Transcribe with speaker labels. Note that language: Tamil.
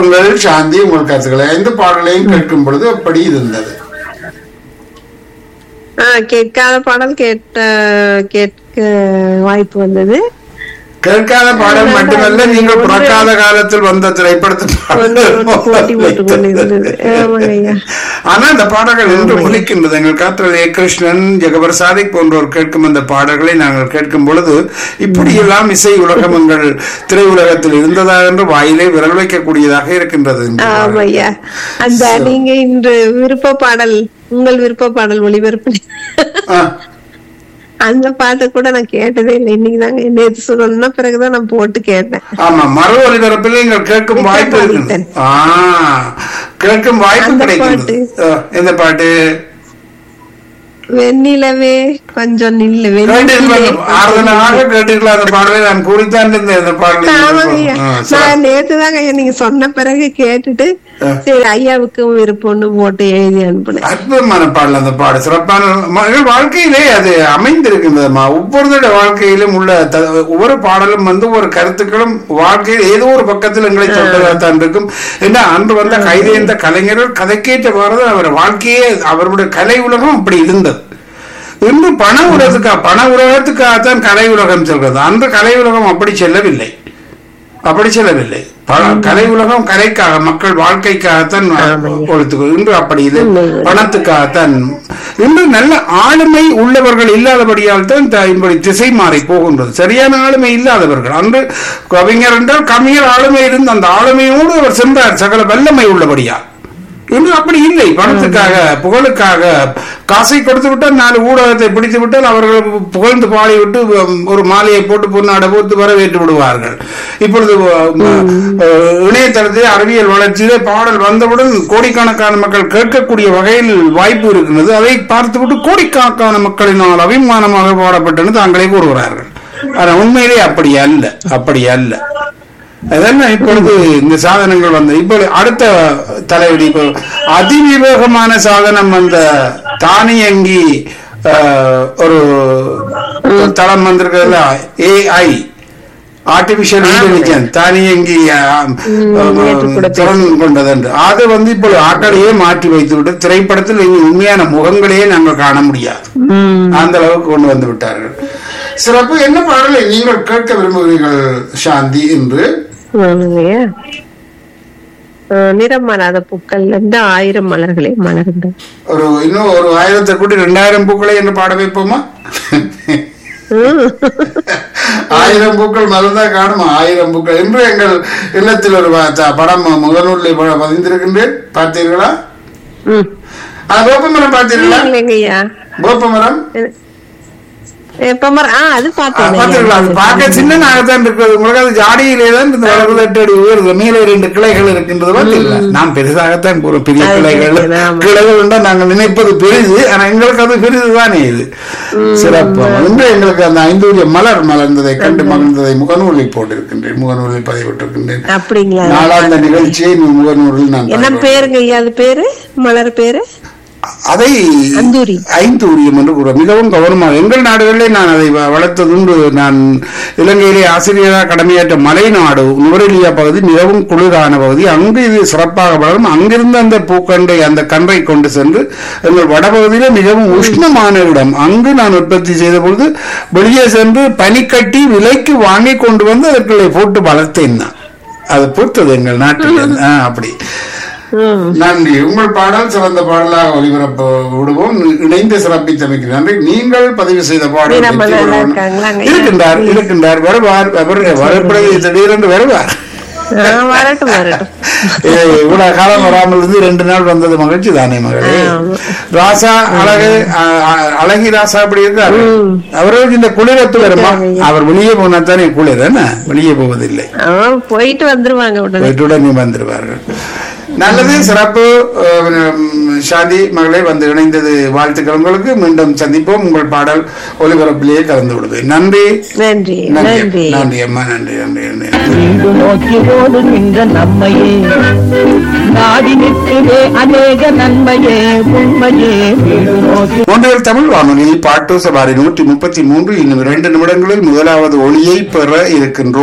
Speaker 1: கூறுங்கள் சாந்தி உங்கள் கருத்துக்களை ஐந்து பாடலையும் கேட்கும் பொழுது எப்படி இருந்தது
Speaker 2: ஆஹ் கேட்காத பாடல் கேட்ட கேட்க வாய்ப்பு வந்தது
Speaker 1: கேட்காத பாடல் மட்டுமல்ல நீங்கள் பிறக்காத காலத்தில் வந்த திரைப்படத்து
Speaker 2: ஒன்று ஒன்று போட்டி போட்டுக் கொண்டு இருந்தது ஆமாங்க ஐயா
Speaker 1: ஆனா அந்த பாடல்கள் இன்று ஒலிக்கின்றது எங்கள் காத்திர ஏ கிருஷ்ணன் ஜெகபர் சாதிக் போன்றோர் கேட்கும் அந்த பாடல்களை நாங்கள் கேட்கும் பொழுது இப்படியெல்லாம் இசை உலகம் எங்கள் திரையுலகத்தில் இருந்ததா என்று வாயிலே விரல் வைக்கக்கூடியதாக இருக்கின்றது இந்த
Speaker 2: ஆமா
Speaker 1: பாடல்.
Speaker 2: ஐயா அந்த நீங்க இன்று விருப்ப பாடல் உங்கள் விருப்ப பாடல் ஒளிபரப்பு
Speaker 1: ஆ,
Speaker 2: அந்த பாட்டு கூட நான் கேட்டதே இல்லை இன்னைக்கு தாங்க நேற்று சொன்ன பிறகுதான் நான் போட்டு கேட்டேன்
Speaker 1: ஆமா மறு ஒலிபரப்பில் நீங்கள் கேட்கும் வாய்ப்பு இருக்கு ஆ கேட்கும் வாய்ப்பு
Speaker 2: அந்த
Speaker 1: கிடைக்கின்றது ஆ, எந்த பாட்டு
Speaker 2: வெண்ணிலவே கொஞ்சம் நில்லு வெண்ணிலே
Speaker 1: ஆறுதலாக கேட்டீர்களா அந்த பாடலை நான் கூறித்தான் இருந்தேன் இந்த பாடலை
Speaker 2: ஆமாங்க ஐயா
Speaker 1: ஆ, சரி.
Speaker 2: நான் நேத்து தாங்க ஐயா நீங்க சொன்ன பிறகு கேட்டுட்டு சரி ஐயாவுக்கும் விருப்பம்னு போட்டு எழுதி அனுப்புனேன்
Speaker 1: அற்புதமான பாடல் அந்த பாடு சிறப்பான மகள் வாழ்க்கையிலே அது அமைந்திருக்கின்றதுமா ஒவ்வொருத்தருடைய வாழ்க்கையிலும் உள்ள த- ஒவ்வொரு பாடலும் வந்து ஒரு கருத்துக்களும் வாழ்க்கையில் ஏதோ ஒரு பக்கத்தில் எங்களை சொல்வதாகத்தான் இருக்கும் என்ன அன்று வந்த கைதேர்ந்த கலைஞர்கள் கதைக்கேற்ற பாரத அவர் வாழ்க்கையே அவருடைய கலை உலகம் அப்படி இருந்தது இன்று பண உலகத்துக்கா பண உலகத்துக்காகத்தான் கலை உலகம் செல்கிறது அன்று கலை உலகம் அப்படி செல்லவில்லை அப்படி செல்லவில்லை பண- கலை உலகம் கலைக்காக மக்கள் வாழ்க்கைக்காகத்தான் கொடுத்து இன்று அப்படி இது பணத்துக்காகத்தான் இன்று நல்ல ஆளுமை உள்ளவர்கள் இல்லாதபடியால் தான் த- இப்படி திசை மாறி போகின்றது சரியான ஆளுமை இல்லாதவர்கள் அன்று கவிஞர் என்றால் கவிஞர் ஆளுமை இருந்து அந்த ஆளுமையோடு அவர் சென்றார் சகல வல்லமை உள்ளபடியால் இன்று அப்படி இல்லை பணத்துக்காக புகழுக்காக காசை கொடுத்து விட்டால் நாலு ஊடகத்தை பிடித்து விட்டால் அவர்கள் புகழ்ந்து பாடி விட்டு உம், ஒரு மாலையை போட்டு பொன்னாட போட்டு வரவேற்று விடுவார்கள் இப்பொழுது உம், அஹ், இணையதளத்தில் அறிவியல் வளர்ச்சியிலே பாடல் வந்தவுடன் கோடிக்கணக்கான மக்கள் கேட்கக்கூடிய வகையில் வாய்ப்பு இருக்கின்றது அதை பார்த்துவிட்டு கோடிக்கணக்கான மக்களினால் அபிமானமாக பாடப்பட்டது தாங்களே கூறுகிறார்கள் ஆனால் உண்மையிலே அப்படி அல்ல அப்படி அல்ல அதெல்லாம் இப்பொழுது இந்த சாதனங்கள் வந்து இப்போ அடுத்த தலைவலி இப்போ அதிவிவேகமான சாதனம் அந்த தானியங்கி ஆஹ், ஒரு தளம் வந்திருக்கிறதுல ஏஐ ஆர்டிபிஷியல் இன்டெலிஜென்ஸ் தானியங்கி ஆஹ், திறன் கொண்டது என்று அது வந்து இப்போ ஆக்களையே மாற்றி வைத்து விட்டு திரைப்படத்தில் இனி உண்மையான முகங்களையே நாங்கள் காண முடியாது அந்த அளவுக்கு கொண்டு வந்து விட்டார்கள் சிறப்பு என்ன பாடலை நீங்கள் கேட்க விரும்புகிறீர்கள் சாந்தி என்று
Speaker 2: ஆமாங்க ஐயா ஆஹ் நிறம் மாறாத பூக்கள்ல இருந்து ஆயிரம் மலர்களே மலர்ந்த
Speaker 1: ஒரு இன்னும் ஒரு ஆயிரத்தை கூட்டி ரெண்டாயிரம் பூக்களை என்று பாட வைப்போமா ஆயிரம் பூக்கள் மறந்தா காணுமா ஆயிரம் பூக்கள் என்று எங்கள் இல்லத்தில் ஒரு ப- த- படம் முகநூலில் ப- பதிந்திருக்கின்றேன் பார்த்தீர்களா
Speaker 2: ம்
Speaker 1: அது வேப்பமரம் பார்த்தீர்களா
Speaker 2: இல்லைங்க ஐயா
Speaker 1: வேப்பமரம்
Speaker 2: எப்ப மர ஆ அது பார்த்தேன்
Speaker 1: பார்த்தீர்களா அது பார்க்க சின்ன நாகத்தான் இருக்கிறது உங்களுக்கு அது ஜாடியிலே தான் இந்த வளர்ந்து எட்டு அடி உயர்வு மேலே ரெண்டு கிளைகள் இருக்கின்றது பார்த்தீங்களா நான் பெரிதாகத்தான் கூறும் பெரிய
Speaker 2: அது
Speaker 1: கிளைகள்
Speaker 2: தெரியுது, ஆமா.
Speaker 1: கிளைகள் என்றால் நாங்கள் நினைப்பது பெரிது ஆனா எங்களுக்கு அது பெரிது தானே இது சிறப்பு இன்று எங்களுக்கு அந்த ஐந்தூரிய மலர் மலர்ந்ததை கண்டு மகிழ்ந்ததை முகநூலில் போட்டிருக்கின்றேன் முகநூலில் பதிவிட்டிருக்கின்றேன்
Speaker 2: அப்படிங்களா
Speaker 1: நாளாந்த நிகழ்ச்சியை நீ முகநூலில் நான்
Speaker 2: என்ன
Speaker 1: பதிவிட்டேன்.
Speaker 2: பேருங்க ஐயா அது பேரு மலர் பேரு
Speaker 1: அதை
Speaker 2: அந்தூரி.
Speaker 1: ஐந்தூரியம் என்று கூற மிகவும் கவனமாக எங்கள் நாடுகளிலே நான் அதை வ- வளர்த்ததுண்டு நான் இலங்கையிலே ஆசிரியராக கடமையாற்ற மலை நாடு நுவரெலியா பகுதி மிகவும் குளிரான பகுதி அங்கு இது சிறப்பாக வளரும் அங்கிருந்து அந்த பூக்கண்டை அந்த கன்றை கொண்டு சென்று எங்கள் வடபகுதியிலே மிகவும் உஷ்ணமான இடம் அங்கு நான் உற்பத்தி செய்த பொழுது வெளியே சென்று பனிக்கட்டி விலைக்கு வாங்கி கொண்டு வந்து அதற்குள்ளே போட்டு வளர்த்தேன் நான் அது பூத்தது எங்கள் நாட்டில் ஆ, அப்படி
Speaker 2: ம்.
Speaker 1: நன்றி உங்கள் பாடல் சிறந்த பாடலாக ஒளிபரப்ப விடுவோம் இணைந்து சிறப்பித்தமைக்கு நன்றி நீங்கள் பதிவு செய்த பாடல்
Speaker 2: வீரம்மா
Speaker 1: வெற்றி
Speaker 2: நல்லா
Speaker 1: பெறணும்.
Speaker 2: இருக்காங்களாங்க?
Speaker 1: இருக்கின்றார் இருக்கின்றார் வருவார் அவர் வரப்படவே திடீரென்று வருவார்
Speaker 2: ஆ, வரட்டும் வரட்டும்
Speaker 1: ஏ, இவ்வளவு காலம் வராமல் இருந்து ரெண்டு நாள் வந்தது மகிழ்ச்சி தானே மகளே
Speaker 2: ஆமா.
Speaker 1: ராசா அழகு அ, அ, அழகி ராசா அப்படி இருக்காரு அவர்களுக்கு இந்த குளிரத்து வருமா அவர் வெளியே போனா தானே குளிர் என்ன வெளியே போவதில்லை
Speaker 2: அவன் போயிட்டு வந்துருவாங்க உடனே
Speaker 1: போயிட்டு உடனே வந்துருவார்கள் நல்லது சிறப்பு அஹ், உம், சாந்தி மகளே வந்து இணைந்தது வாழ்த்துக்கள் உங்களுக்கு மீண்டும் சந்திப்போம் உங்கள் பாடல் ஒலிபரப்பிலேயே கலந்து விடுவேன் நன்றி
Speaker 2: நன்றி
Speaker 1: நன்றி
Speaker 2: நன்றி
Speaker 1: நன்றி அம்மா நன்றி நன்றி நன்றி
Speaker 3: வீடு நோக்கி ஓடுகின்ற நம்மையே நாடி நிற்குதே அநேக நன்மையே உண்மையே வீடு நோக்கி
Speaker 1: ஒன்றியல் தமிழ் வானொலியில் பாட்டு சவாரி நூற்றி முப்பத்தி மூன்று இன்னும் இரண்டு நிமிடங்களில் முதலாவது ஒளியை பெற இருக்கின்றோம்